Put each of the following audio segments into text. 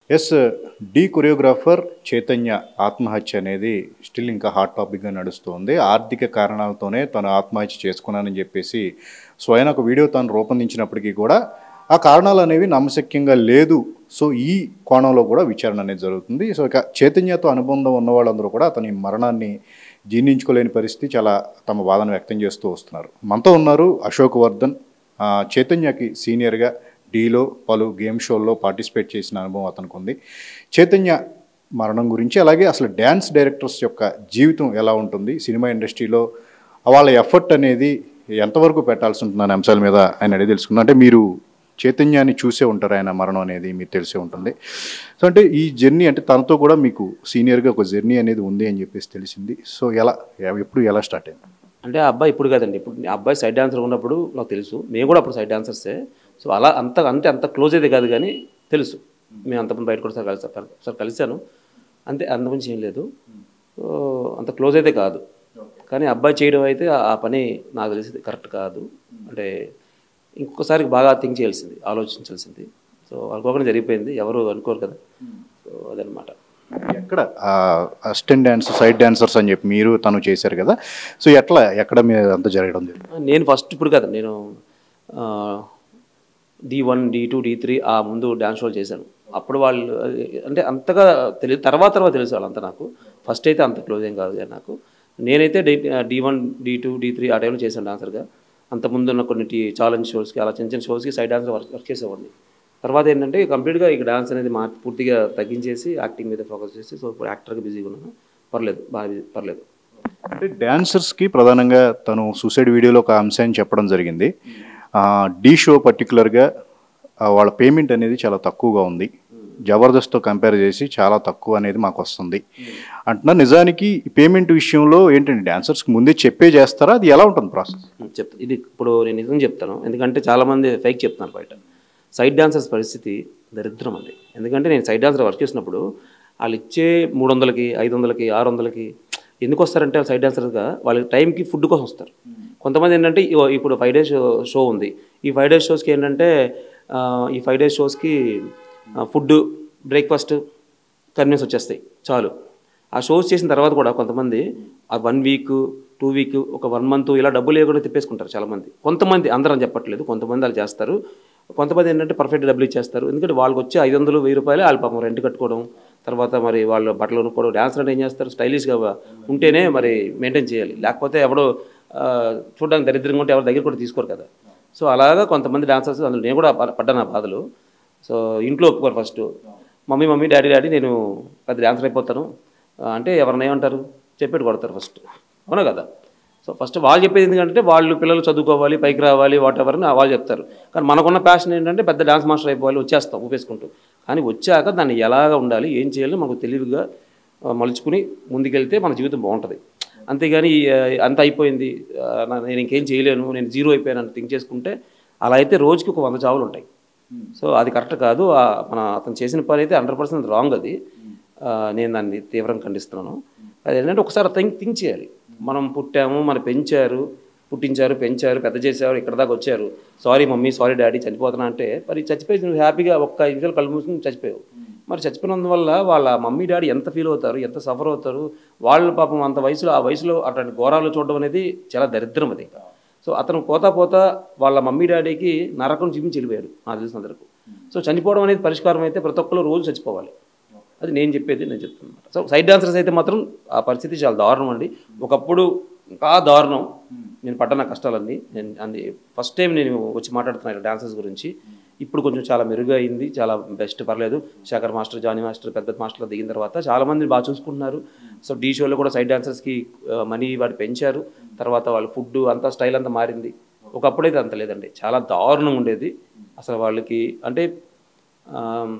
S D choreographer Chaitanya ఆత్మహత్య అనేది still ఇంకా హాట్ టాపిక్గా నడుస్తుంది ఆర్థిక కారణాలతోనే తను ఆత్మహత్య చేసుకున్నానని చెప్పేసి స్వయం ఒక వీడియో తను రూపొందించినప్పటికీ కూడా ఆ కారణాలు అనేవి నమ్మశక్యంగా లేదు సో ఈ కోణంలో కూడా విచారణ అనేది జరుగుతుంది సో ఇక చైతన్యతో అనుబంధం ఉన్న వాళ్ళందరూ కూడా అతని మరణాన్ని జీర్ణించుకోలేని పరిస్థితి చాలా తమ బాధను వ్యక్తం చేస్తూ వస్తున్నారు మనతో ఉన్నారు అశోక్ వర్ధన్ ఆ, చైతన్యకి సీనియర్గా డీలో పలు గేమ్ షోల్లో పార్టిసిపేట్ చేసిన అనుభవం అతనికి ఉంది చైతన్య మరణం గురించి అలాగే అసలు డ్యాన్స్ డైరెక్టర్స్ యొక్క జీవితం ఎలా ఉంటుంది సినిమా ఇండస్ట్రీలో వాళ్ళ ఎఫర్ట్ అనేది ఎంతవరకు పెట్టాల్సి ఉంటుందనే అంశాల మీద ఆయన అడిగి తెలుసుకుందాం అంటే మీరు చైతన్యాన్ని చూసే ఉంటారు ఆయన మరణం అనేది మీకు తెలిసే ఉంటుంది సో అంటే ఈ జర్నీ అంటే తనతో కూడా మీకు సీనియర్గా ఒక జర్నీ అనేది ఉంది అని చెప్పేసి తెలిసింది సో ఎలా ఎప్పుడు ఎలా స్టార్ట్ అయింది అంటే ఆ అబ్బాయి ఇప్పుడు కదండి ఇప్పుడు ఆ అబ్బాయి సైడ్ డాన్సర్ ఉన్నప్పుడు నాకు తెలుసు మేము కూడా అప్పుడు సైడ్ డాన్సర్సే సో అలా అంత అంటే అంత క్లోజ్ అయితే కాదు కానీ తెలుసు మేము అంతమంది బయట కూడా సార్ కలిసా సార్ కలిశాను అంతే అంతమంది ఏం లేదు సో అంత క్లోజ్ అయితే కాదు కానీ అబ్బాయి చేయడం అయితే ఆ- ఆ పని నాకు తెలిసి కరెక్ట్ కాదు అంటే ఇంకొకసారి బాగా థింక్ చేయాల్సింది ఆలోచించాల్సింది సో అనుకోకుండా జరిగిపోయింది ఎవరు అనుకోరు కదా సో అదనమాట ఎక్కడ అసిస్టెంట్ డాన్స్ సైడ్ డాన్సర్స్ అని చెప్పి మీరు తను చేశారు కదా సో ఎట్లా ఎక్కడ మీరు అంతా జరగడం జరిగింది నేను ఫస్ట్ ఇప్పుడు కదా నేను D one D two D three ఆ ముందు డ్యాన్స్ షోలు చేశాను అప్పుడు వాళ్ళు అంటే అంతగా తెలియదు తర్వాత తర్వాత తెలుసు వాళ్ళంతా నాకు ఫస్ట్ అయితే అంత క్లోజ్ ఏం కాదు కానీ నాకు నేనైతే D D one D two D three ఆ టైంలో చేశాను డాన్సర్గా అంత ముందు ఉన్న కొన్ని టీ ఛాలెంజ్ షోస్కి అలా చిన్న చిన్న షోస్కి సైడ్ డాన్సర్ వర్క్ వర్క్ చేసేవాడిని తర్వాత ఏంటంటే కంప్లీట్గా ఇక డాన్స్ అనేది మా పూర్తిగా తగ్గించేసి యాక్టింగ్ మీద ఫోకస్ చేసి సో ఇప్పుడు యాక్టర్గా బిజీగా ఉన్నాను పర్లేదు బాగా busy- పర్లేదు అంటే డాన్సర్స్కి ప్రధానంగా తను సూసైడ్ వీడియోలో ఒక అంశాన్ని చెప్పడం జరిగింది డీ షో పర్టికులర్గా వాళ్ళ పేమెంట్ అనేది చాలా తక్కువగా ఉంది జబర్దస్త్తో కంపేర్ చేసి చాలా తక్కువ అనేది మాకు వస్తుంది అంటున్నా నిజానికి పేమెంట్ విషయంలో ఏంటంటే డాన్సర్స్కి ముందే చెప్పే చేస్తారా అది ఎలా ఉంటుంది ప్రాసెస్ చెప్తా ఇది ఇప్పుడు నేను నిజం చెప్తాను ఎందుకంటే చాలామంది ఫైక్ చెప్తున్నారు బయట సైడ్ డాన్సర్స్ పరిస్థితి దరిద్రం అండి ఎందుకంటే నేను సైడ్ డాన్సర్ వర్క్ చేసినప్పుడు వాళ్ళు ఇచ్చే మూడు వందలకి ఐదు వందలకి ఆరు వందలకి ఎందుకు వస్తారంటే సైడ్ డాన్సర్గా వాళ్ళకి టైంకి ఫుడ్ కోసం వస్తారు కొంతమంది ఏంటంటే ఇగో ఇప్పుడు ఫైవ్ డేస్ షో ఉంది ఈ ఫైవ్ డేస్ షోస్కి ఏంటంటే ఆ, ఈ ఫైవ్ డేస్ షోస్కి ఫుడ్ బ్రేక్ఫాస్ట్ కన్వీన్స్ వచ్చేస్తాయి చాలు ఆ షోస్ చేసిన తర్వాత కూడా కొంతమంది ఆ వన్ వీక్ టూ వీక్ ఒక వన్ మంత్ ఇలా డబ్బులు లేకుండా తిప్పేసుకుంటారు చాలామంది కొంతమంది అందరం చెప్పట్లేదు కొంతమంది వాళ్ళు చేస్తారు కొంతమంది ఏంటంటే పర్ఫెక్ట్ డబ్బులు ఇచ్చేస్తారు ఎందుకంటే వాళ్ళకి వచ్చే ఐదు వందలు వెయ్యి రూపాయలు వాళ్ళు పాపం రెంట్ కట్టుకోవడం తర్వాత మరి వాళ్ళు బట్టలు కొనుక్కోవడం డాన్స్ అంటే ఏం చేస్తారు స్టైలిష్గా ఉంటేనే మరి మెయింటైన్ చేయాలి లేకపోతే ఎవడో ఆ, చూడడానికి దరిద్రంగా ఉంటే ఎవరి దగ్గర కూడా తీసుకోరు కదా సో అలాగా కొంతమంది డాన్సర్స్ అందులో నేను కూడా ప- పడ్డాను ఆ బాధలు సో ఇంట్లో ఒప్పుకోరు first mummy mummy daddy daddy నేను పెద్ద డాన్సర్ అయిపోతాను ఆ, అంటే ఎవరిని ఏమంటారు చెప్పేటి కొడతారు ఫస్ట్ అవునా కదా సో ఫస్ట్ వాళ్ళు చెప్పేది ఎందుకంటే వాళ్ళు పిల్లలు చదువుకోవాలి పైకి రావాలి వాట్ ఎవర్ అని వాళ్ళు చెప్తారు కానీ మనకున్న ప్యాషన్ ఏంటంటే పెద్ద డాన్స్ మాస్టర్ అయిపోవాలి వచ్చేస్తాం ఊపేసుకుంటూ కానీ వచ్చాక దాన్ని ఎలాగ ఉండాలి ఏం చేయాలో మనకు తెలివిగా ఆ, మలుచుకుని ముందుకెళ్తే మన జీవితం బాగుంటుంది అంతేగాని ఆ, అంత అయిపోయింది ఆ, నా- నేను ఇంకేం చేయలేను నేను జీరో అయిపోయాను అని థింక్ చేసుకుంటే అలా అయితే రోజుకి ఒక వంద చావులు ఉంటాయి సో అది కరెక్ట్ కాదు ఆ, మన అతను చేసిన పని అయితే హండ్రెడ్ పర్సెంట్ రాంగ్ అది ఆ, నేను దాన్ని తీవ్రంగా ఖండిస్తున్నాను అది ఏంటంటే ఒకసారి థింక్ థింక్ చేయాలి మనం పుట్టాము మన పెంచారు పుట్టించారు పెంచారు పెద్ద చేశారు ఇక్కడ దాకా వచ్చారు సారీ మమ్మీ సారీ డాడీ చనిపోతున్నా అంటే మరి చచ్చిపోయి నువ్వు హ్యాపీగా ఒక్క ఐదు నిమిషాలు కళ్ళు మూసుకుని చచ్చిపోయావు మరి చచ్చిపోయినందువల్ల వాళ్ళ మమ్మీ డాడీ ఎంత ఫీల్ అవుతారు ఎంత సఫర్ అవుతారు వాళ్ళు పాపం అంత వయసులో ఆ వయసులో అటువంటి ఘోరాలు చూడడం అనేది చాలా దరిద్రం అది సో అతను పోతా పోతా వాళ్ళ మమ్మీ డాడీకి నరకం చూపించి వెళ్ళిపోయాడు నాకు తెలిసిన వరకు సో చనిపోవడం అనేది పరిష్కారం అయితే ప్రతి ఒక్కరు రోజు చచ్చిపోవాలి అది నేను చెప్పేది నేను చెప్తున్నాను సో సైడ్ డాన్సర్స్ అయితే మాత్రం ఆ పరిస్థితి చాలా దారుణం అండి ఒకప్పుడు ఇంకా దారుణం నేను పడ్డ నా కష్టాలన్నీ నేను అంది ఫస్ట్ టైం నేను వచ్చి మాట్లాడుతున్నాను డాన్సర్స్ గురించి ఇప్పుడు కొంచెం చాలా మెరుగు అయింది చాలా బెస్ట్ పర్లేదు శేఖర్ మాస్టర్ జానీ మాస్టర్ పెద్ద పెద్ద మాస్టర్లు దిగిన తర్వాత చాలా మంది బాగా చూసుకుంటున్నారు సో డీ షోలో కూడా సైడ్ డాన్సర్స్కి మనీ వాడు పెంచారు తర్వాత వాళ్ళ ఫుడ్ అంతా స్టైల్ అంతా మారింది ఒకప్పుడైతే అంత లేదండి చాలా దారుణంగా ఉండేది అసలు వాళ్ళకి అంటే ఆ,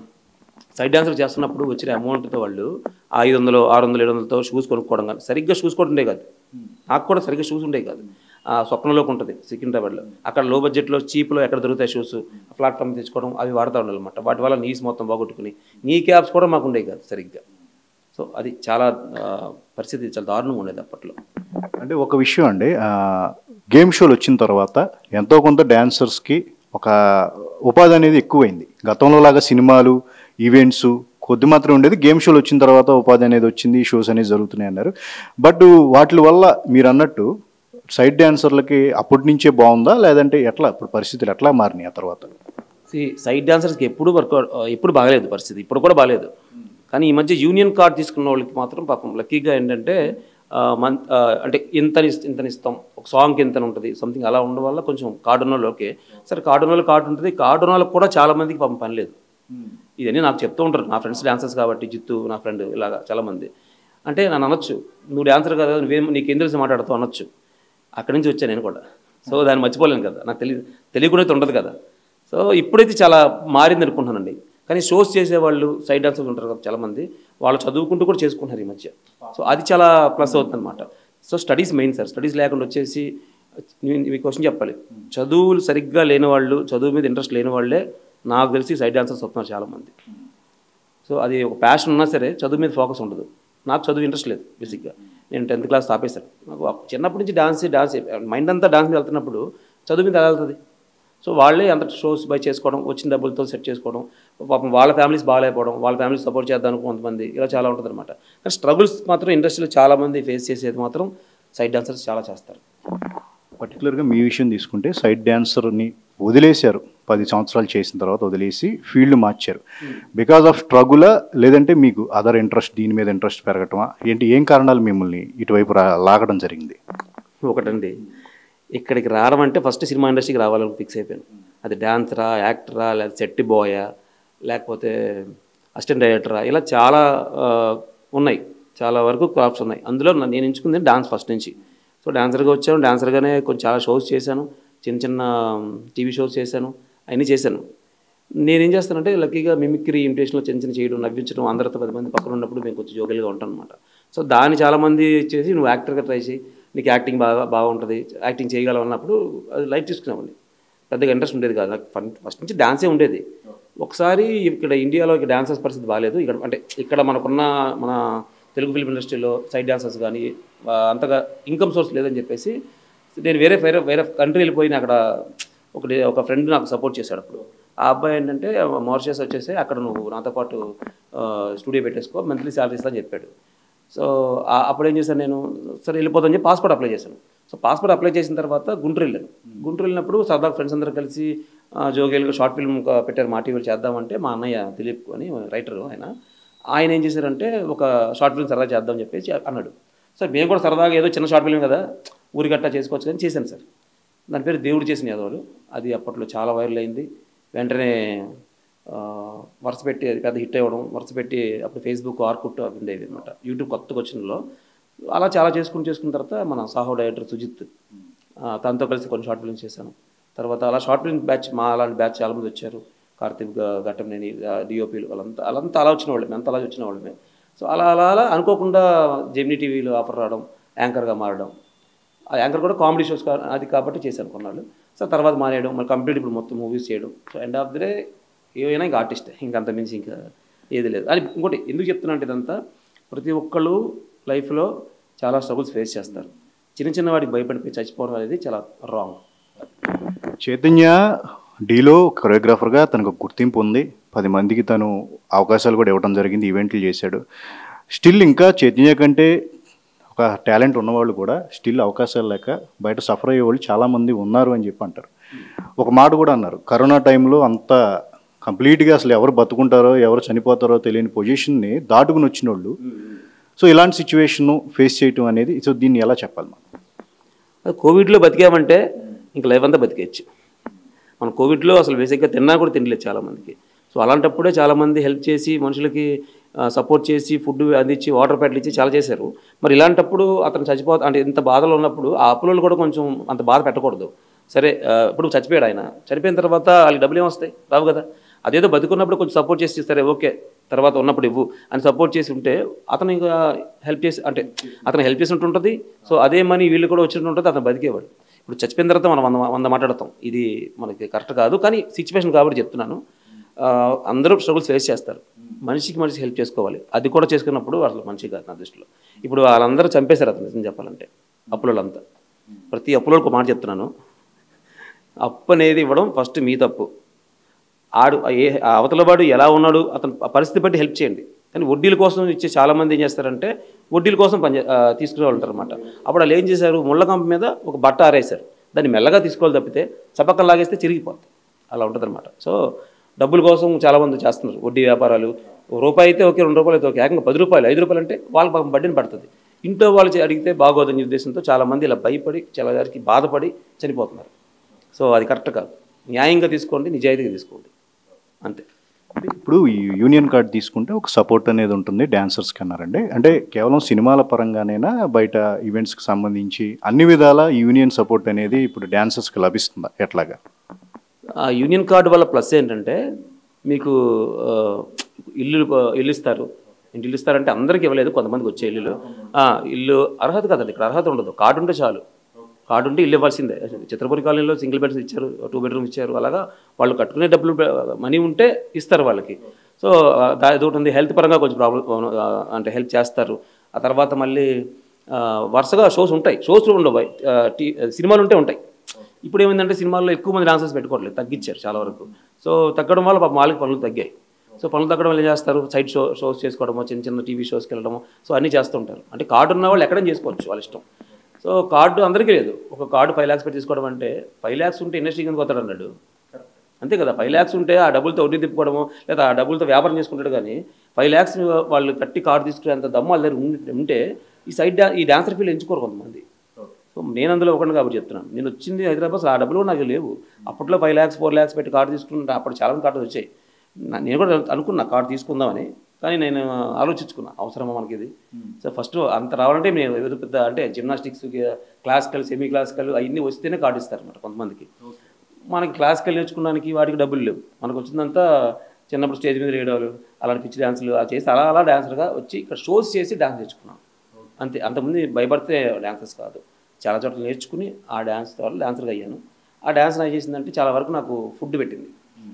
సైడ్ డాన్సర్ చేస్తున్నప్పుడు వచ్చిన అమౌంట్తో వాళ్ళు ఐదు వందలు ఆరు వందలు ఏడు వందలతో షూస్ కొనుక్కోవడం కానీ సరిగ్గా షూస్ కూడా ఉండే కాదు నాకు కూడా సరిగ్గా షూస్ ఉండే కాదు ఆ స్వప్నంలోకి ఉంటుంది సికింద్రాబాద్లో అక్కడ లో బడ్జెట్లో చీప్లో ఎక్కడ దొరుకుతాయి షూస్ ప్లాట్ఫామ్ తెచ్చుకోవడం అవి వాడుతూ ఉండాలన్నమాట వాటి వల్ల నీస్ మొత్తం బాగొట్టుకుని నీ క్యాబ్స్ కూడా మాకు ఉండేవి కాదు సరిగ్గా సో అది చాలా ఆ, పరిస్థితి చాలా దారుణంగా ఉండేది అప్పట్లో అంటే ఒక విషయం అండి ఆ, గేమ్ షోలు వచ్చిన తర్వాత ఎంతో కొంత డాన్సర్స్కి ఒక ఉపాధి అనేది ఎక్కువైంది గతంలో లాగా సినిమాలు ఈవెంట్స్ కొద్ది మాత్రం ఉండేది గేమ్ షోలు వచ్చిన తర్వాత ఉపాధి అనేది వచ్చింది షోస్ అనేది జరుగుతున్నాయి అన్నారు బట్ వాటి వల్ల మీరు అన్నట్టు సైడ్ డాన్సర్లకి అప్పటి నుంచే బాగుందా లేదంటే ఎట్లా ఇప్పుడు పరిస్థితులు ఎట్లా మారినాయి ఆ తర్వాత సైడ్ డాన్సర్స్కి ఎప్పుడు వర్కౌట్ ఎప్పుడు బాగలేదు పరిస్థితి ఇప్పుడు కూడా బాగలేదు కానీ ఈ మధ్య యూనియన్ కార్డ్ తీసుకున్న వాళ్ళకి మాత్రం పాపం లక్కీగా ఏంటంటే ఆ, మన్ ఆ, అంటే ఇంతని ఇంతని ఇస్తాం ఒక సాంగ్కి ఇంతని ఉంటుంది సంథింగ్ అలా ఉండడం వల్ల కొంచెం కార్డు ఉన్న వాళ్ళు ఓకే సరే కార్డు ఉన్న వాళ్ళు కార్డు ఉంటుంది కార్డు ఉన్న వాళ్ళకి కూడా చాలా మందికి పాపం పని లేదు ఇవన్నీ నాకు చెప్తూ ఉంటారు నా ఫ్రెండ్స్ డాన్సర్స్ కాబట్టి జిత్తు నా ఫ్రెండ్ ఇలాగా చాలామంది అంటే నన్ను అనొచ్చు నువ్వు డాన్సర్ కదా నువ్వేం నీకేం తెలిసి మాట్లాడుతావు అనొచ్చు అక్కడి నుంచి వచ్చాను నేను కూడా సో దాన్ని మర్చిపోలేను కదా నాకు తెలియ తెలియకుండా అయితే ఉండదు కదా సో ఇప్పుడైతే చాలా మారింది అనుకుంటున్నానండి కానీ షోస్ చేసేవాళ్ళు సైడ్ డాన్సర్స్ ఉంటారు కదా చాలామంది వాళ్ళు చదువుకుంటూ కూడా చేసుకుంటున్నారు ఈ మధ్య సో అది చాలా ప్లస్ అవుతుంది అనమాట so studies main sir studies లేకుండా వచ్చేసి నేను మీకు క్వశ్చన్ చెప్పాలి చదువులు సరిగ్గా లేని వాళ్ళు చదువు మీద ఇంట్రెస్ట్ లేని వాళ్ళే నాకు తెలిసి సైడ్ డాన్సర్స్ వస్తున్నారు చాలామంది సో అది ఒక ప్యాషన్ ఉన్నా సరే చదువు మీద ఫోకస్ ఉండదు నాకు చదువు ఇంట్రెస్ట్ లేదు బేసిక్గా నేను టెన్త్ క్లాస్ ఆపేశాను నాకు అప్- చిన్నప్పటి నుంచి డాన్స్ డాన్స్ మైండ్ అంతా డాన్స్ మీద వెళ్తున్నప్పుడు చదువు మీద ఎలా వెళ్తుంది సో వాళ్ళే అంత షోస్ బై చేసుకోవడం వచ్చిన డబ్బులతో సెట్ చేసుకోవడం పాపం వాళ్ళ ఫ్యామిలీస్ బాగాలేకపోవడం వాళ్ళ ఫ్యామిలీస్ సపోర్ట్ చేద్దాం కొంతమంది ఇలా చాలా ఉంటుంది అనమాట కానీ స్ట్రగుల్స్ మాత్రం ఇండస్ట్రీలో చాలామంది ఫేస్ చేసేది మాత్రం సైడ్ డాన్సర్స్ చాలా చేస్తారు పర్టికులర్గా మీ విషయం తీసుకుంటే సైడ్ డాన్సర్ని వదిలేశారు పది సంవత్సరాలు చేసిన తర్వాత వదిలేసి ఫీల్డ్ మార్చారు బికాస్ ఆఫ్ స్ట్రగులా లేదంటే మీకు అదర్ ఇంట్రెస్ట్ దీని మీద ఇంట్రెస్ట్ పెరగటమా ఏంటి ఏం కారణాలు మిమ్మల్ని ఇటువైపు రా లాగడం జరిగింది ఒకటండి ఇక్కడికి రావడం అంటే ఫస్ట్ సినిమా ఇండస్ట్రీకి రావాలని ఫిక్స్ అయిపోయాను అది డాన్సరా యాక్టరా లేదా సెట్టి బాయా లేకపోతే అసిస్టెంట్ డైరెక్టరా ఇలా చాలా ఆ, ఉన్నాయి చాలా వరకు క్రాఫ్ట్స్ ఉన్నాయి అందులో నా- నేను ఎంచుకుంది డాన్స్ ఫస్ట్ నుంచి సో డాన్సర్గా వచ్చాను డాన్సర్గానే కొంచెం చాలా షోస్ చేశాను చిన్న చిన్న టీవీ షోస్ చేశాను అవన్నీ చేశాను నేనేం చేస్తానంటే లక్కీగా మిమిక్రీ ఇమిటేషన్లో చిన్న చిన్న చేయడం నవ్వించడం అందరితో పది మంది పక్కన ఉన్నప్పుడు మేము కొంచెం జోగల్గా ఉంటాం అనమాట సో దాన్ని చాలామంది చేసి నువ్వు యాక్టర్గా ట్రై చేయి నీకు యాక్టింగ్ బాగా బాగుంటుంది యాక్టింగ్ చేయగలవు అన్నప్పుడు అది లైట్ తీసుకునేవాడిని పెద్దగా ఇంట్రెస్ట్ ఉండేది కాదు నాకు ఫన్- ఫస్ట్ నుంచి డాన్సే ఉండేది ఒకసారి ఇక్కడ ఇండియాలో ఇక డాన్సర్స్ పరిస్థితి బాగాలేదు ఇక్కడ అంటే ఇక్కడ మనకున్న మన తెలుగు ఫిల్మ్ ఇండస్ట్రీలో సైడ్ డాన్సర్స్ కానీ ఆ, అంతగా ఇన్కమ్ సోర్స్ లేదని చెప్పేసి నేను వేరే వేరే వేరే కంట్రీ వెళ్ళిపోయిన అక్కడ ఒక ఒక ఫ్రెండ్ నాకు సపోర్ట్ చేశాడు అప్పుడు ఆ అబ్బాయి ఏంటంటే మారిషస్ వచ్చేసి అక్కడ నువ్వు నాతో పాటు స్టూడియో పెట్టేసుకో మంత్లీ శాలరీస్ అని చెప్పాడు సో ఆ- అప్పుడు ఏం చేశాను నేను సరే వెళ్ళిపోతాను చెప్పి పాస్పోర్ట్ అప్లై చేశాను సో పాస్పోర్ట్ అప్లై చేసిన తర్వాత గుంటూరు వెళ్ళాను గుంటూరు వెళ్ళినప్పుడు సరదా ఫ్రెండ్స్ అందరూ కలిసి ఆ, జోగేలుగా షార్ట్ ఫిల్మ్ ఒక పెట్టారు మా టీవీలో చేద్దామంటే మా అన్నయ్య దిలీప్ అని రైటర్ ఆయన ఆయన ఏం చేశారంటే ఒక షార్ట్ ఫిల్మ్ సరదా చేద్దామని చెప్పేసి అన్నాడు సార్ మేము కూడా సరదాగా ఏదో చిన్న షార్ట్ ఫిల్మ్ కదా ఊరికట్టా చేసుకోవచ్చు కానీ చేశాను సార్ దాని పేరు దేవుడు చేసిన యాదవులు అది అప్పట్లో చాలా వైరల్ అయింది వెంటనే ఆ, వరుస పెట్టి అది పెద్ద హిట్ అవ్వడం వరుస పెట్టి అప్పుడు ఫేస్బుక్ ఆర్కుట్ అవి ఉండేవి అనమాట యూట్యూబ్ కొత్తగా వచ్చినలో అలా చాలా చేసుకుని చేసుకున్న తర్వాత మన సాహో డైరెక్టర్ సుజిత్ ఆ, తనతో కలిసి కొన్ని షార్ట్ ఫిల్మ్స్ చేశాను తర్వాత అలా షార్ట్ ఫిల్మ్ బ్యాచ్ మా అలాంటి బ్యాచ్ చాలామంది వచ్చారు కార్తీక్ గ- ఘట్టంనేని డిఓపీలు వాళ్ళంతా వాళ్ళంతా అలా వచ్చిన వాళ్ళమే అంతా అలా వచ్చిన వాళ్ళమే సో అలా అలా అలా అనుకోకుండా జెమినీ టీవీలో ఆఫర్ రావడం యాంకర్గా మారడం ఆ యాంకర్ కూడా కామెడీ షోస్ కా- అది కాబట్టి చేశాను కొన్నాళ్ళు సో తర్వాత మానేయడం మళ్ళీ కంప్లీట్ ఇప్పుడు మొత్తం మూవీస్ చేయడం so end of the day ఏమైనా ఇంకా ఆర్టిస్ట్ ఇంకా అంత మించి ఇంకా ఏది లేదు అని ఇంకోటి ఎందుకు చెప్తున్నా అంటే ఇదంతా ప్రతి ఒక్కళ్ళు లైఫ్లో చాలా స్ట్రగుల్స్ ఫేస్ చేస్తారు చిన్న చిన్న వాటికి భయపడిపోయి చచ్చిపోవడం అనేది చాలా రాంగ్ చైతన్య డీలో కొరియోగ్రాఫర్గా తనకు ఒక గుర్తింపు ఉంది పది మందికి తను అవకాశాలు కూడా ఇవ్వడం జరిగింది ఈవెంట్లు చేశాడు స్టిల్ ఇంకా చైతన్య కంటే ఒక టాలెంట్ ఉన్నవాళ్ళు కూడా స్టిల్ అవకాశాలు లేక బయట సఫర్ అయ్యే వాళ్ళు చాలామంది ఉన్నారు అని చెప్పి అంటారు ఒక మాట కూడా అన్నారు కరోనా టైంలో అంత కంప్లీట్గా అసలు ఎవరు బతుకుంటారో ఎవరు చనిపోతారో తెలియని పొజిషన్ని దాటుకుని వచ్చిన వాళ్ళు సో ఇలాంటి సిచ్యువేషన్ ఫేస్ చేయటం అనేది సో దీన్ని ఎలా చెప్పాలి మనం అది కోవిడ్లో బతికామంటే ఇంకా లైఫ్ అంతా బతికేయచ్చు మనం కోవిడ్లో అసలు బేసిక్గా తిన్నా కూడా తినలేదు చాలామందికి సో అలాంటప్పుడే చాలామంది హెల్ప్ చేసి మనుషులకి సపోర్ట్ చేసి ఫుడ్ అందించి వాటర్ ప్యాట్లు ఇచ్చి చాలా చేశారు మరి ఇలాంటప్పుడు అతను చచ్చిపో అంటే ఇంత బాధలో ఉన్నప్పుడు ఆ అప్పులలో కూడా కొంచెం అంత బాధ పెట్టకూడదు సరే ఆ, ఇప్పుడు చచ్చిపోయాడు ఆయన చనిపోయిన తర్వాత వాళ్ళకి డబ్బులు ఏమొస్తాయి రావు కదా అదేదో బతుకున్నప్పుడు కొంచెం సపోర్ట్ చేసి సరే ఓకే తర్వాత ఉన్నప్పుడు ఇవ్వు అని సపోర్ట్ చేసి ఉంటే అతను ఇంకా హెల్ప్ చేసి అంటే అతను హెల్ప్ చేసినట్టు ఉంటుంది సో అదే మనీ వీళ్ళు కూడా వచ్చినట్టు ఉంటుంది అతను బతికేవాడు ఇప్పుడు చచ్చిపోయిన తర్వాత మనం వంద వంద మాట్లాడతాం ఇది మనకి కరెక్ట్ కాదు కానీ సిచ్యువేషన్ కాబట్టి చెప్తున్నాను ఆ, అందరూ స్ట్రగుల్స్ ఫేస్ చేస్తారు మనిషికి మనిషి హెల్ప్ చేసుకోవాలి అది కూడా చేసుకున్నప్పుడు అసలు మంచి కాదు నా దృష్టిలో ఇప్పుడు వాళ్ళందరూ చంపేశారు అతను నిజం చెప్పాలంటే అప్పులంతా ప్రతి అప్పులో ఒక మాట చెప్తున్నాను అప్పు అనేది ఇవ్వడం ఫస్ట్ మీ తప్పు ఆడు ఏ ఆ అవతల వాడు ఎలా ఉన్నాడు అతను ఆ పరిస్థితి బట్టి హెల్ప్ చేయండి కానీ వడ్డీల కోసం ఇచ్చే చాలామంది ఏం చేస్తారంటే వడ్డీల కోసం పని తీసుకునే వాళ్ళు అనమాట అప్పుడు వాళ్ళు ఏం చేశారు ముళ్ళ కంప మీద ఒక బట్ట ఆరేశారు దాన్ని మెల్లగా తీసుకోవాలి తప్పితే చపక్కలు లాగేస్తే చిరిగిపోతుంది అలా ఉంటుంది సో డబ్బుల కోసం చాలామంది చేస్తున్నారు వడ్డీ వ్యాపారాలు ఒక రూపాయి అయితే ఓకే రెండు రూపాయలు అయితే ఓకే ఏకంగా పది రూపాయలు ఐదు రూపాయలు అంటే వాళ్ళకి పాపం బడ్డీని పడుతుంది ఇంట్లో వాళ్ళు చే- అడిగితే బాగోదని ఉద్దేశంతో చాలామంది ఇలా భయపడి చాలా గారికి బాధపడి చనిపోతున్నారు సో అది కరెక్ట్ కాదు న్యాయంగా తీసుకోండి నిజాయితీగా తీసుకోండి అంతే ఇప్పుడు ఈ యూనియన్ కార్డ్ తీసుకుంటే ఒక సపోర్ట్ అనేది ఉంటుంది డాన్సర్స్కి అన్నారండి అంటే కేవలం సినిమాల పరంగానైనా బయట ఈవెంట్స్కి సంబంధించి అన్ని విధాల యూనియన్ సపోర్ట్ అనేది ఇప్పుడు డాన్సర్స్కి లభిస్తుందా ఎట్లాగా ఆ యూనియన్ కార్డు వల్ల ప్లస్ ఏంటంటే మీకు ఆ, ఇల్లు ఇల్లు ఇస్తారు ఇంటి ఇల్లు ఇస్తారంటే అందరికీ ఇవ్వలేదు కొంతమందికి వచ్చే ఇల్లులు ఆ, ఇల్లు అర్హత కదండి ఇక్కడ అర్హత ఉండదు కార్డు ఉంటే చాలు కార్డు ఉంటే ఇల్లు ఇవ్వాల్సిందే చిత్రపురి కాలనీలో సింగిల్ బెడ్స్ ఇచ్చారు టూ బెడ్రూమ్ ఇచ్చారు అలాగా వాళ్ళు కట్టుకునే డబ్బులు మనీ ఉంటే ఇస్తారు వాళ్ళకి సో దా ఒకటి ఉంది హెల్త్ పరంగా కొంచెం ప్రాబ్లం అంటే హెల్ప్ చేస్తారు ఆ తర్వాత మళ్ళీ ఆ, వరుసగా షోస్ ఉంటాయి షోస్ ఉండవు ఆ, టీ సినిమాలు ఉంటే ఉంటాయి ఇప్పుడు ఏమైందంటే సినిమాల్లో ఎక్కువ మంది డాన్సర్స్ పెట్టుకోవట్లేదు తగ్గించారు చాలా వరకు సో తగ్గడం వల్ల పాపం వాళ్ళకి పనులు తగ్గాయి సో పనులు తగ్గడం వల్ల ఏం చేస్తారు సైడ్ షో షోస్ చేసుకోవడమో చిన్న చిన్న టీవీ షోస్కి వెళ్ళడము సో అన్నీ చేస్తుంటారు అంటే కార్డు ఉన్న వాళ్ళు ఎక్కడైనా చేసుకోవచ్చు వాళ్ళ ఇష్టం సో కార్డు అందరికీ లేదు ఒక కార్డు ఫైవ్ ల్యాక్స్ పెట్టి తీసుకోవడం అంటే ఫైవ్ ల్యాక్స్ ఉంటే ఇండస్ట్రీ కిందకి వస్తాడు అన్నాడు అంతే కదా ఫైవ్ ల్యాక్స్ ఉంటే ఆ డబ్బులతో వడ్డీ తిప్పుకోవడము లేదా ఆ డబ్బులతో వ్యాపారం చేసుకుంటాడు కానీ ఫైవ్ ల్యాక్స్ వాళ్ళు కట్టి కార్డు తీసుకునేంత దమ్ము వాళ్ళ దగ్గర ఉండి- ఉంటే ఈ సైడ్ డా- ఈ డాన్సర్ ఫీల్డ్ ఎంచుకోరు కొంతమంది సో నేను అందులో ఒకటి కాబట్టి చెప్తున్నాను నేను వచ్చింది హైదరాబాద్ అసలు ఆ డబ్బులు కూడా నాకు లేవు అప్పట్లో ఫైవ్ ల్యాక్స్ ఫోర్ ల్యాక్స్ పెట్టి కార్డు తీసుకుంటే అప్పుడు చాలా మంది కార్డు వచ్చాయి నా- నేను కూడా అనుకున్నా కార్డు తీసుకుందామని కానీ నేను ఆలోచించుకున్నా అవసరమా మనకి ఇది సో ఫస్ట్ అంత రావాలంటే నేను ఏదో పెద్ద అంటే జిమ్నాస్టిక్స్ క్లాసికల్ సెమీ క్లాసికల్ అవన్నీ వస్తేనే కార్డు ఇస్తారు అన్నమాట కొంతమందికి మనకి క్లాసికల్ నేర్చుకోవడానికి వాటికి డబ్బులు లేవు మనకు వచ్చిందంతా చిన్నప్పుడు స్టేజ్ మీద రేయడాలు అలాంటి పిచ్చి డ్యాన్సులు అలా చేసి అలా అలా డాన్సర్గా వచ్చి ఇక్కడ షోస్ చేసి డాన్స్ నేర్చుకున్నాను అంతే అంతకుముందు భయపడితే డాన్సర్స్ కాదు చాలా చోట్ల నేర్చుకుని ఆ డ్యాన్స్ ద్వారా డాన్సర్గా అయ్యాను ఆ డ్యాన్స్ నాకు చేసిందంటే చాలా వరకు నాకు ఫుడ్ పెట్టింది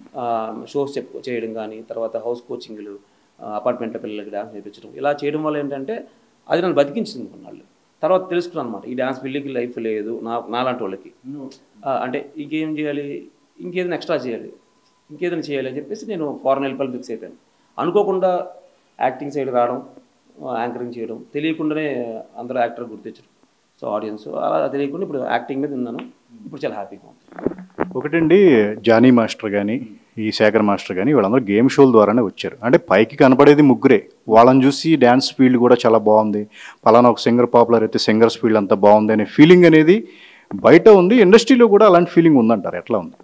షోస్ చెప్పు చేయడం కానీ తర్వాత హౌస్ కోచింగ్లు అపార్ట్మెంట్ల పిల్లలకి డ్యాన్స్ నేర్పించడం ఇలా చేయడం వల్ల ఏంటంటే అది నన్ను బతికించింది కొన్నాళ్ళు తర్వాత తెలుసుకున్నాను అనమాట ఈ డ్యాన్స్ ఫీల్డ్కి లైఫ్ లేదు నా నాలాంటి వాళ్ళకి ఆ, అంటే ఇంకేం చేయాలి ఇంకేదైనా ఎక్స్ట్రా చేయాలి ఇంకేదైనా చేయాలి అని చెప్పేసి నేను ఫారెన్ వెళ్ళిపోయి ఫిక్స్ అయిపోయాను అనుకోకుండా యాక్టింగ్ సైడ్ రావడం యాంకరింగ్ చేయడం తెలియకుండానే అందరూ యాక్టర్ గుర్తించడం సో ఆడియన్స్ అలా తెలియకుండా ఇప్పుడు యాక్టింగ్ మీద ఉన్నాను ఇప్పుడు చాలా హ్యాపీగా ఉంది ఒకటండి జానీ మాస్టర్ కానీ ఈ శేఖర్ మాస్టర్ కానీ వీళ్ళందరూ గేమ్ షోల ద్వారానే వచ్చారు అంటే పైకి కనపడేది ముగ్గురే వాళ్ళని చూసి డ్యాన్స్ ఫీల్డ్ కూడా చాలా బాగుంది పలానా ఒక సింగర్ పాపులర్ అయితే సింగర్స్ ఫీల్డ్ అంతా బాగుంది అనే ఫీలింగ్ అనేది బయట ఉంది ఇండస్ట్రీలో కూడా అలాంటి ఫీలింగ్ ఉందంటారు ఎట్లా ఉంది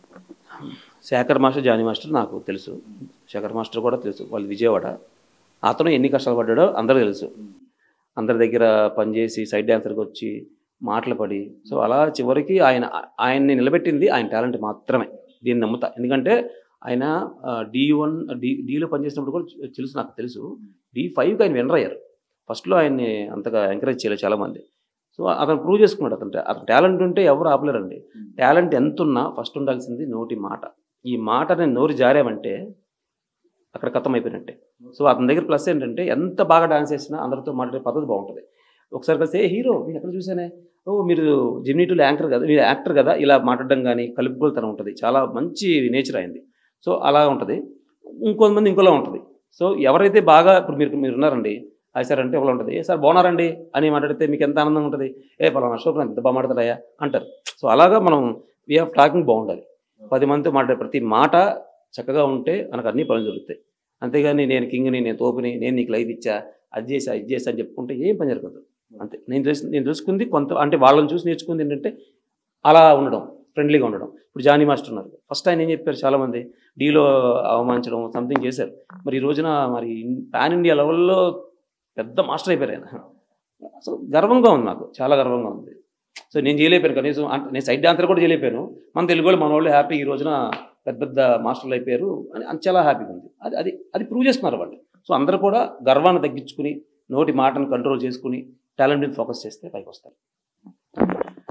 శేఖర్ మాస్టర్ జానీ మాస్టర్ నాకు తెలుసు శేఖర్ మాస్టర్ కూడా తెలుసు వాళ్ళు విజయవాడ అతను ఎన్ని కష్టాలు పడ్డాడో అందరూ తెలుసు అందరి దగ్గర పనిచేసి సైడ్ డాన్సర్కి వచ్చి మాటలు పడి సో అలా చివరికి ఆయన ఆయన్ని నిలబెట్టింది ఆయన టాలెంట్ మాత్రమే దీన్ని నమ్ముతా ఎందుకంటే ఆయన డి వన్ డి డీలో పనిచేసినప్పుడు కూడా తెలుసు నాకు తెలుసు డి ఫైవ్కి ఆయన విన్నర్ అయ్యారు ఫస్ట్లో ఆయన్ని అంతగా ఎంకరేజ్ చేయలేదు చాలామంది సో అతను ప్రూవ్ చేసుకున్నాడు అతను అతను టాలెంట్ ఉంటే ఎవరు ఆపలేరండి టాలెంట్ ఎంత ఉన్నా ఫస్ట్ ఉండాల్సింది నోటి మాట ఈ మాట నేను నోరు జారామంటే అక్కడ కథం అయిపోయినట్టే సో అతని దగ్గర ప్లస్ ఏంటంటే ఎంత బాగా డాన్స్ చేసినా అందరితో మాట్లాడే పద్ధతి బాగుంటుంది ఒకసారి కలిసి ఏ హీరో మీరు ఎక్కడ చూసానే ఓ మీరు జిమ్నీ టూలో యాంకర్ కదా మీరు యాక్టర్ కదా ఇలా మాట్లాడడం కానీ కలుపుకోలుతనం ఉంటుంది చాలా మంచి నేచర్ అయింది సో అలా ఉంటుంది ఇంకొంతమంది ఇంకోలా ఉంటుంది సో ఎవరైతే బాగా ఇప్పుడు మీరు మీరు ఉన్నారండి అది సార్ అంటే ఒకలా ఉంటుంది ఏ సార్ బాగున్నారండి అని మాట్లాడితే మీకు ఎంత ఆనందంగా ఉంటుంది ఏ పలానా అశోక్ నాకు ఎంత బాగా మాట్లాడతాయా అంటారు సో అలాగా మనం వే ఆఫ్ టాకింగ్ బాగుండాలి పది మందితో మాట్లాడే ప్రతి మాట చక్కగా ఉంటే మనకు అన్ని పనులు జరుగుతాయి అంతేగాని నేను కింగ్ని నేను తోపుని నేను నీకు లైఫ్ ఇచ్చా అది చేసా ఇది చేసా అని చెప్పుకుంటే ఏం పని జరగదు అంతే నేను తెలుసు నేను తెలుసుకుంది కొంత అంటే వాళ్ళని చూసి నేర్చుకుంది ఏంటంటే అలా ఉండడం ఫ్రెండ్లీగా ఉండడం ఇప్పుడు జానీ మాస్టర్ ఉన్నారు ఫస్ట్ ఆయన ఏం చెప్పారు చాలామంది డీలో అవమానించడం సంథింగ్ చేశారు మరి ఈ రోజున మరి పాన్ ఇండియా లెవెల్లో పెద్ద మాస్టర్ అయిపోయారు ఆయన అసలు గర్వంగా ఉంది నాకు చాలా గర్వంగా ఉంది సో నేను చేయలేపాను కనీసం అంటే నేను సైడ్ డాన్సర్ కూడా చేయలేపాను మన తెలుగు వాళ్ళు మన వాళ్ళు హ్యాపీ ఈ రోజున పెద్ద పెద్ద మాస్టర్లు అయిపోయారు అని అని చాలా హ్యాపీగా ఉంది అది అది అది ప్రూవ్ చేసుకున్నారు వాళ్ళు సో అందరూ కూడా గర్వాన్ని తగ్గించుకుని నోటి మాటను కంట్రోల్ చేసుకుని టాలెంట్ని ఫోకస్ చేస్తే పైకి వస్తారు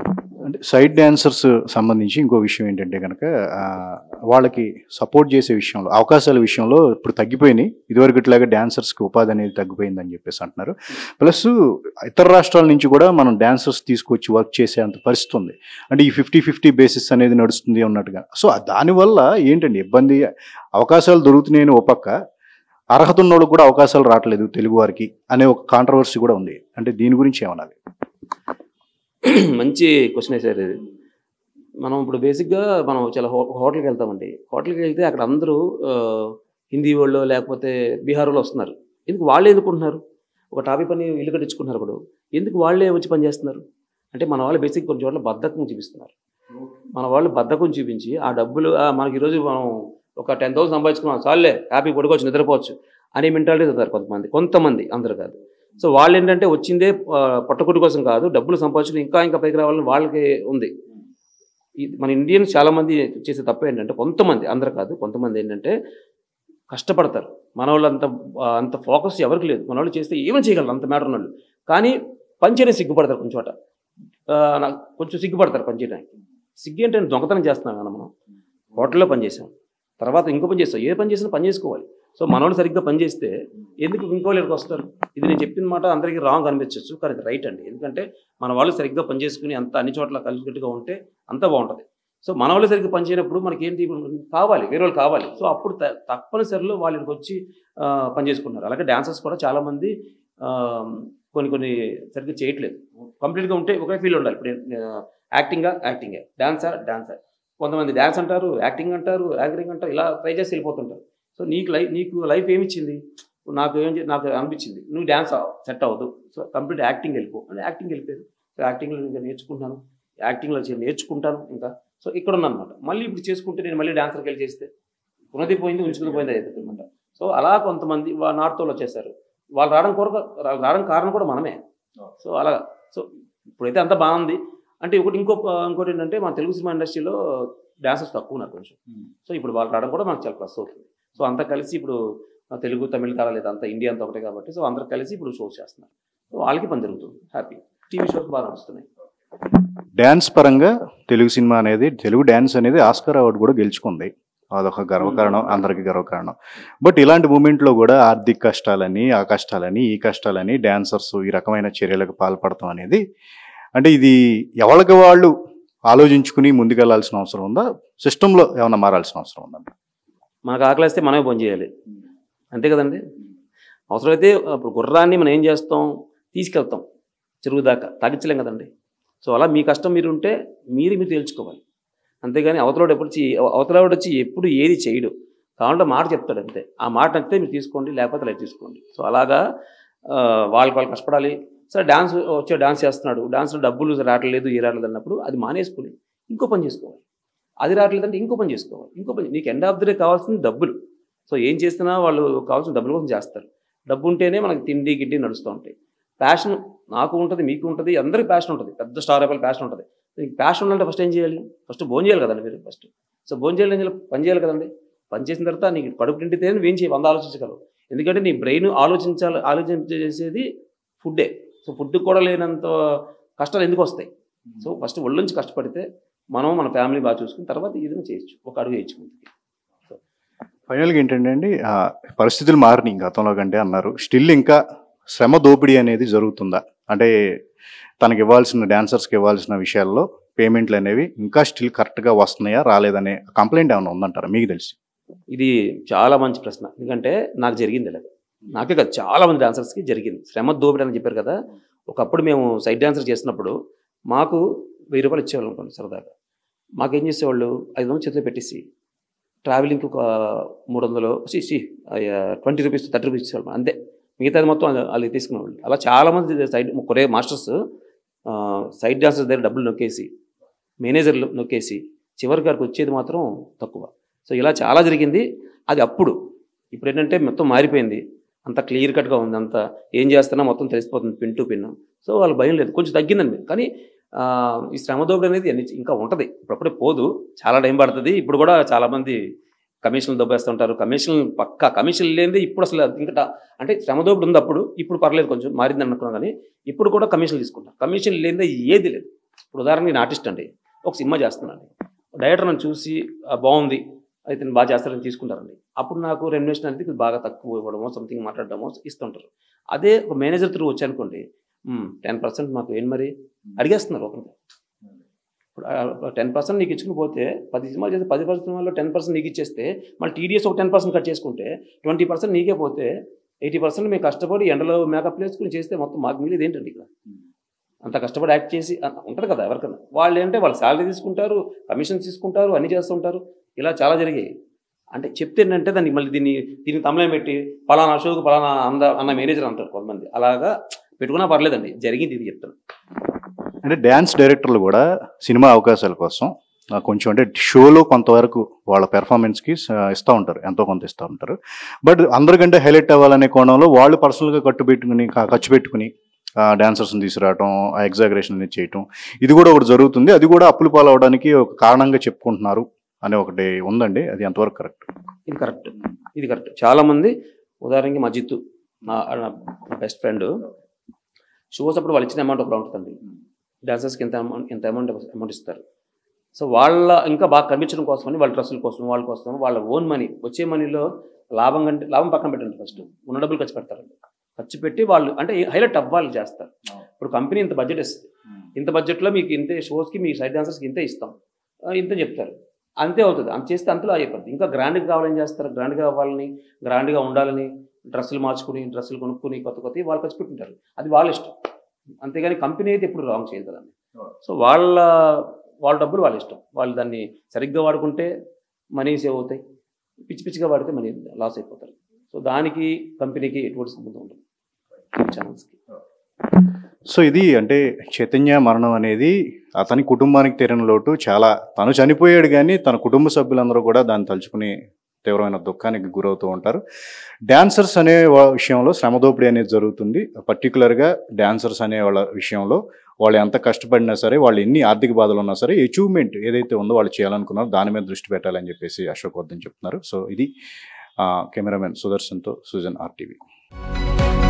అంటే సైడ్ డాన్సర్స్ సంబంధించి ఇంకో విషయం ఏంటంటే కనుక ఆ, వాళ్ళకి సపోర్ట్ చేసే విషయంలో అవకాశాల విషయంలో ఇప్పుడు తగ్గిపోయినాయి ఇదివరకు ఇట్లాగా డాన్సర్స్కి ఉపాధి అనేది తగ్గిపోయిందని చెప్పేసి అంటున్నారు ప్లస్ ఇతర రాష్ట్రాల నుంచి కూడా మనం డాన్సర్స్ తీసుకొచ్చి వర్క్ చేసే అంత పరిస్థితి ఉంది అంటే ఈ ఫిఫ్టీ ఫిఫ్టీ బేసిస్ అనేది నడుస్తుంది అన్నట్టుగా సో దానివల్ల ఏంటండి ఇబ్బంది అవకాశాలు దొరుకుతున్నాయని ఒక పక్క అర్హత ఉన్న వాళ్ళకి కూడా అవకాశాలు రావట్లేదు తెలుగు వారికి అనే ఒక కాంట్రవర్సీ కూడా ఉంది అంటే దీని గురించి ఏమనాలి మంచి క్వశ్చన్ వేసారు ఇది మనం ఇప్పుడు బేసిక్గా మనం చాలా హో హోటల్కి వెళ్తామండి హోటల్కి వెళ్తే అక్కడ అందరూ ఆ, హిందీ వాళ్ళు లేకపోతే బీహార్ వాళ్ళు వస్తున్నారు ఎందుకు వాళ్ళే ఎందుకుంటున్నారు ఒక టాపిక్ పని ఇల్లు కట్టించుకుంటున్నారు ఇప్పుడు ఎందుకు వాళ్ళే వచ్చి పని చేస్తున్నారు అంటే మన వాళ్ళు బేసిక్ కొన్ని చోట్ల బద్ధకం చూపిస్తున్నారు మన వాళ్ళు బద్ధకం చూపించి ఆ డబ్బులు ఆ, మనకి ఈరోజు మనం ఒక టెన్ థౌసండ్ సంపాదించుకున్నాం చాలే హ్యాపీ పడుకోవచ్చు నిద్రపోవచ్చు అనే మెంటాలిటీ చదువుతారు కొంతమంది కొంతమంది అందరు కాదు సో వాళ్ళు ఏంటంటే వచ్చిందే ఆ, పొట్టకుడి కోసం కాదు డబ్బులు సంపాదించుకుని ఇంకా ఇంకా పైకి రావాలని వాళ్ళకి ఉంది ఇది మన ఇండియన్స్ చాలా మంది చేసే తప్పు ఏంటంటే కొంతమంది అందరు కాదు కొంతమంది ఏంటంటే కష్టపడతారు మన వాళ్ళు అంత ఆ, అంత ఫోకస్ ఎవరికి లేదు మన వాళ్ళు చేస్తే ఏమైనా చేయగలరు అంత మ్యాటర్ వాళ్ళు కానీ పని చేయడం సిగ్గుపడతారు కొంచెం చోట ఆ, నాకు కొంచెం సిగ్గుపడతారు పని చేయడానికి సిగ్గు ఏంటంటే దొంగతనం చేస్తున్నాం కదా మనం హోటల్లో పని చేసాం తర్వాత ఇంకో పని చేస్తాం ఏ పని చేసినా పని చేసుకోవాలి సో మనోళ్ళు సరిగ్గా పని చేస్తే ఎందుకు ఇంకో వాళ్ళకి వస్తారు ఇది నేను చెప్పిన మాట అందరికీ రాంగ్ అనిపించవచ్చు కానీ అది రైట్ అండి ఎందుకంటే మన వాళ్ళు సరిగ్గా పని చేసుకుని అంత అన్ని చోట్ల కలిసికట్టుగా ఉంటే అంత బాగుంటుంది సో మన వాళ్ళు సరిగ్గా పని చేయనప్పుడు మనకి ఏంటి ఇప్పుడు కావాలి వేరే వాళ్ళు కావాలి సో అప్పుడు త- తప్పనిసరిలో వాళ్ళకి వచ్చి ఆ, పని చేసుకుంటున్నారు అలాగే డాన్సర్స్ కూడా చాలామంది ఆ, కొన్ని కొన్ని సరిగ్గా చేయట్లేదు కంప్లీట్గా ఉంటే ఒకే ఫీల్ ఉండాలి ఇప్పుడు యాక్టింగా యాక్టింగే డాన్సా డాన్సా కొంతమంది డ్యాన్స్ అంటారు యాక్టింగ్ అంటారు యాంకరింగ్ అంటారు ఇలా ట్రై చేసి వెళ్ళిపోతుంటారు సో నీకు లైఫ్ నీకు లైఫ్ ఏమి ఇచ్చింది నాకు ఏం చే- నాకు అనిపించింది నువ్వు డ్యాన్స్ సెట్ అవ్వదు సో కంప్లీట్ యాక్టింగ్ వెళ్ళిపో అని యాక్టింగ్ వెళ్ళిపోయారు సో యాక్టింగ్లో ఇంకా నేర్చుకుంటున్నాను యాక్టింగ్లో చే- నేర్చుకుంటాను ఇంకా సో ఇక్కడ ఉన్నాను అనమాట మళ్ళీ ఇప్పుడు చేసుకుంటే నేను మళ్ళీ డాన్సర్కి వెళ్ళి చేస్తే ఉన్నది పోయింది ఉంచుకుని పోయింది అవుతుంది అనమాట సో అలా కొంతమంది వా- నార్త్ వాళ్ళు వచ్చేసారు వాళ్ళు రావడం కొరకు రా- రావడం కారణం కూడా మనమే సో అలా సో ఇప్పుడైతే అంత బాగుంది అంటే ఒకటి ఇంకో ఇంకోటి ఏంటంటే మన తెలుగు సినిమా ఇండస్ట్రీలో డాన్సర్స్ తక్కువ ఉన్నారు కొంచెం సో ఇప్పుడు వాళ్ళు రావడం కూడా మనకు చాలా ప్లస్ అవుతుంది సో అంతా కలిసి ఇప్పుడు ఆ, తెలుగు తమిళ కళ లేదు అంతా ఇండియా అంతా ఒకటే కాబట్టి సో అందరు కలిసి ఇప్పుడు షోస్ చేస్తున్నారు సో వాళ్ళకి పని జరుగుతుంది హ్యాపీ టీవీ షోస్ బాగా నడుస్తున్నాయి డ్యాన్స్ పరంగా తెలుగు సినిమా అనేది తెలుగు డ్యాన్స్ అనేది ఆస్కర్ అవార్డు కూడా గెలుచుకుంది అదొక గర్వకారణం అందరికీ గర్వకారణం బట్ ఇలాంటి మూమెంట్లో కూడా ఆర్థిక కష్టాలని ఆ కష్టాలని ఈ కష్టాలని డాన్సర్స్ ఈ రకమైన చర్యలకు పాల్పడతాం అనేది అంటే ఇది ఎవరికి వాళ్ళు ఆలోచించుకుని ముందుకెళ్లాల్సిన అవసరం ఉందా సిస్టంలో ఏమైనా మారాల్సిన అవసరం ఉందా మనకు ఆకలిస్తే మనమే పని చేయాలి అంతే కదండి అవసరమైతే ఇప్పుడు గుర్రాన్ని మనం ఏం చేస్తాం తీసుకెళ్తాం చెరువు దాకా తాగించలేం కదండి సో అలా మీ కష్టం మీరు ఉంటే మీరు మీరు తేల్చుకోవాలి అంతేగాని అవతలోడు ఎప్పుడు వచ్చి అవతలవాడు వచ్చి ఎప్పుడు ఏది చేయడు కావాలంటే మాట చెప్తాడు అంతే ఆ మాట నచ్చితే మీరు తీసుకోండి లేకపోతే లైట్ తీసుకోండి సో అలాగా ఆ, వాళ్ళకి వాళ్ళు కష్టపడాలి సరే డాన్స్ వచ్చే డాన్స్ చేస్తున్నాడు డాన్స్లో డబ్బులు రావట్లేదు ఏ రావట్లేదు అన్నప్పుడు అది మానేసుకుని ఇంకో పని చేసుకోవాలి అది రావట్లేదంటే ఇంకో పని చేసుకోవాలి ఇంకో పని నీకు ఎండ్ ఆఫ్ ది డే కావాల్సింది డబ్బులు సో ఏం చేస్తున్నా వాళ్ళు కావాల్సిన డబ్బుల కోసం చేస్తారు డబ్బు ఉంటేనే మనకి తిండి గిడ్డి నడుస్తూ ఉంటాయి ప్యాషన్ నాకు ఉంటుంది మీకు ఉంటుంది అందరికీ ప్యాషన్ ఉంటుంది పెద్ద స్టార్ అయిపోయి ప్యాషన్ ఉంటుంది నీకు ప్యాషన్ ఉండాలంటే ఫస్ట్ ఏం చేయాలి ఫస్ట్ భోజనం చేయాలి కదండి మీరు ఫస్ట్ సో భోజనం చేయాలి ఏం చేయాలి? పని చేయాలి కదండి పని చేసిన తర్వాత నీకు కడుపు నిండితే నువ్వేం చేయి వంద ఆలోచించగలవు ఎందుకంటే నీ బ్రెయిన్ ఆలోచించాలి ఆలోచించేసేది ఫుడ్డే సో ఫుడ్ కూడా లేనంత కష్టాలు ఎందుకు వస్తాయి సో ఫస్ట్ ఒళ్ళుంచి కష్టపడితే మనం మన ఫ్యామిలీ బాగా చూసుకుని తర్వాత ఏదైనా చేయొచ్చు ఒక అడుగు వేయచ్చు ముందుకి ఫైనల్గా ఏంటంటే అండి ఆ, పరిస్థితులు మారినాయి గతంలో కంటే అన్నారు స్టిల్ ఇంకా శ్రమ దోపిడీ అనేది జరుగుతుందా అంటే తనకి ఇవ్వాల్సిన డాన్సర్స్కి ఇవ్వాల్సిన విషయాల్లో పేమెంట్లు అనేవి ఇంకా స్టిల్ కరెక్ట్గా వస్తున్నాయా రాలేదనే కంప్లైంట్ ఏమైనా ఉందంటారా మీకు తెలిసి ఇది చాలా మంచి ప్రశ్న ఎందుకంటే నాకు జరిగింది ఇలా నాకే కాదు చాలా మంది డాన్సర్స్కి జరిగింది శ్రమ దోపిడీ అని చెప్పారు కదా ఒకప్పుడు మేము సైడ్ డాన్సర్ చేసినప్పుడు మాకు వెయ్యి రూపాయలు ఇచ్చేవాళ్ళు అనుకోండి సరదాగా మాకేం చేసేవాళ్ళు ఐదు వందలు చేతిలో పెట్టేసి ట్రావెలింగ్కి ఒక మూడు వందలు సి ట్వంటీ రూపీస్ థర్టీ రూపీస్ ఇచ్చేవాళ్ళు అంతే మిగతాది మొత్తం వాళ్ళు- వాళ్ళు తీసుకునేవాళ్ళు అలా చాలామంది side choreo masters side dancers దగ్గర డబ్బులు నొక్కేసి మేనేజర్లు నొక్కేసి చివరి గారికి వచ్చేది మాత్రం తక్కువ సో ఇలా చాలా జరిగింది అది అప్పుడు ఇప్పుడు ఏంటంటే మొత్తం మారిపోయింది అంత క్లియర్ కట్గా ఉంది అంత ఏం చేస్తున్నా మొత్తం తెలిసిపోతుంది పిన్ టు పిన్ సో వాళ్ళు భయం లేదు కొంచెం తగ్గిందండి కానీ ఆ, ఈ శ్రమ దోపిడీ అనేది అన్ని- ఇంకా ఉంటుంది ఇప్పుడప్పుడే పోదు చాలా టైం పడుతుంది ఇప్పుడు కూడా చాలామంది కమిషన్లు దొబ్బేస్తుంటారు కమిషన్ పక్క కమిషన్ లేనిది ఇప్పుడు అసలు ఇంకా అంటే శ్రమ దోపిడీ ఉంది అప్పుడు ఇప్పుడు పర్లేదు కొంచెం మారింది అనుకున్నాం కానీ ఇప్పుడు కూడా కమిషన్లు తీసుకుంటారు కమిషన్ లేనిదే ఏది లేదు ఇప్పుడు ఉదాహరణకి నేను ఆర్టిస్ట్ అండి ఒక సినిమా చేస్తున్నాను డైరెక్టర్ నన్ను చూసి "ఆ, బాగుంది అయితే నేను బాగా చేస్తారని తీసుకుంటారండి అప్పుడు నాకు రెమ్యునేషన్ అనేది బాగా తక్కువ ఇవ్వడమో సంథింగ్ మాట్లాడడమో ఇస్తుంటారు అదే ఒక మేనేజర్ త్రూ వచ్చానుకోండి టెన్ పర్సెంట్ మాకు ఏం మరి అడిగేస్తున్నారు ఓపెన్గా ఇప్పుడు టెన్ పర్సెంట్ నీకు ఇచ్చుకుని పోతే పది సినిమాలు చేస్తే పది పర్సెంట్ సినిమాల్లో టెన్ పర్సెంట్ నీకు ఇచ్చేస్తే మళ్ళీ టీడీఎస్ ఒక టెన్ పర్సెంట్ కట్ చేసుకుంటే ట్వంటీ పర్సెంట్ నీకే పోతే ఎయిటీ పర్సెంట్ మేము కష్టపడి ఎండలో మేకప్ వేసుకుని చేస్తే మొత్తం మాకు మిగిలిది ఏంటండి ఇక్కడ అంత కష్టపడి యాక్ట్ చేసి అ- ఉంటారు కదా ఎవరికైనా వాళ్ళు ఏంటంటే వాళ్ళు శాలరీ తీసుకుంటారు కమిషన్స్ తీసుకుంటారు అన్నీ చేస్తుంటారు ఇలా చాలా జరిగాయి అంటే చెప్తే ఏంటంటే దాన్ని మళ్ళీ దీన్ని దీన్ని తమలే పెట్టి పలానా షోకు పలానా అంద అన్న మేనేజర్ అంటారు కొంతమంది అలాగా పెట్టుకున్నా పర్లేదండి జరిగింది ఇది చెప్తాను అంటే డ్యాన్స్ డైరెక్టర్లు కూడా సినిమా అవకాశాల కోసం ఆ, కొంచెం అంటే షోలో కొంతవరకు వాళ్ళ పెర్ఫార్మెన్స్కి ఇస్తూ ఉంటారు ఎంతో కొంత ఇస్తూ ఉంటారు బట్ అందరికంటే హైలైట్ అవ్వాలనే కోణంలో వాళ్ళు పర్సనల్గా కట్టు పెట్టుకుని క- ఖర్చు పెట్టుకుని డాన్సర్స్ని తీసుకురావటం ఆ ఎగ్జాగరేషన్ అనేది చేయటం ఇది కూడా ఒకటి జరుగుతుంది అది కూడా అప్పులు పాలవడానికి ఒక కారణంగా చెప్పుకుంటున్నారు అనే ఒకటి ఉందండి అది ఎంతవరకు కరెక్ట్ ఇది కరెక్ట్ ఇది కరెక్ట్ చాలా మంది ఉదాహరణకి మా జిత్తు నా నా బెస్ట్ ఫ్రెండ్ షోస్ అప్పుడు వాళ్ళు ఇచ్చిన అమౌంట్ ఒకలా ఉంటుందండి డాన్సర్స్కి ఎంత అమౌంట్ ఎంత అమౌంట్ అమౌంట్ ఇస్తారు సో వాళ్ళ ఇంకా బాగా కనిపించడం కోసమని వాళ్ళ డ్రెస్సుల కోసం వాళ్ళ కోసం వాళ్ళ ఓన్ మనీ వచ్చే మనీలో లాభం కంటే లాభం పక్కన పెట్టండి ఫస్ట్ ఉన్న డబ్బులు ఖర్చు పెడతారండి ఖర్చు పెట్టి వాళ్ళు అంటే హైలైట్ అవ్వాలి చేస్తారు ఇప్పుడు కంపెనీ ఇంత బడ్జెట్ ఇస్తుంది ఇంత బడ్జెట్లో మీకు ఇంతే షోస్కి మీ సైడ్ డాన్సర్స్కి ఇంతే ఇస్తాం ఆ, ఇంత చెప్తారు అంతే అవుతుంది అంత చేస్తే అంతలో అయిపోతుంది ఇంకా గ్రాండ్గా కావాలని చేస్తారు గ్రాండ్గా అవ్వాలని గ్రాండ్గా ఉండాలని డ్రెస్సులు మార్చుకుని డ్రెస్సులు కొనుక్కుని కొత్త కొత్త వాళ్ళు ఖర్చు పెట్టుకుంటారు అది వాళ్ళ ఇష్టం అంతేగాని కంపెనీ అయితే ఎప్పుడు రాంగ్ చేయదు కదండి సో వాళ్ళ వాళ్ళ డబ్బులు వాళ్ళ ఇష్టం వాళ్ళు దాన్ని సరిగ్గా వాడుకుంటే మనీ సేవ్ అవుతాయి పిచ్చి పిచ్చిగా వాడితే మనీ లాస్ అయిపోతారు సో దానికి కంపెనీకి ఎటువంటి సంబంధం ఉండదు ఛానల్స్కి సో ఇది అంటే చైతన్య మరణం అనేది అతని కుటుంబానికి తీరిన లోటు చాలా తను చనిపోయాడు కానీ తన కుటుంబ సభ్యులందరూ కూడా దాన్ని తలుచుకుని తీవ్రమైన దుఃఖానికి గురవుతూ ఉంటారు డాన్సర్స్ అనే వా- విషయంలో శ్రమదోపిడీ అనేది జరుగుతుంది పర్టికులర్గా డాన్సర్స్ అనే వాళ్ళ విషయంలో వాళ్ళు ఎంత కష్టపడినా సరే వాళ్ళు ఎన్ని ఆర్థిక బాధలు ఉన్నా సరే అచీవ్మెంట్ ఏదైతే ఉందో వాళ్ళు చేయాలనుకున్నారో దాని మీద దృష్టి పెట్టాలని చెప్పేసి అశోక్ వర్ధన్ చెప్తున్నారు సో ఇది కెమెరామెన్ సుదర్శన్తో సుజన్ ఆర్టీవీ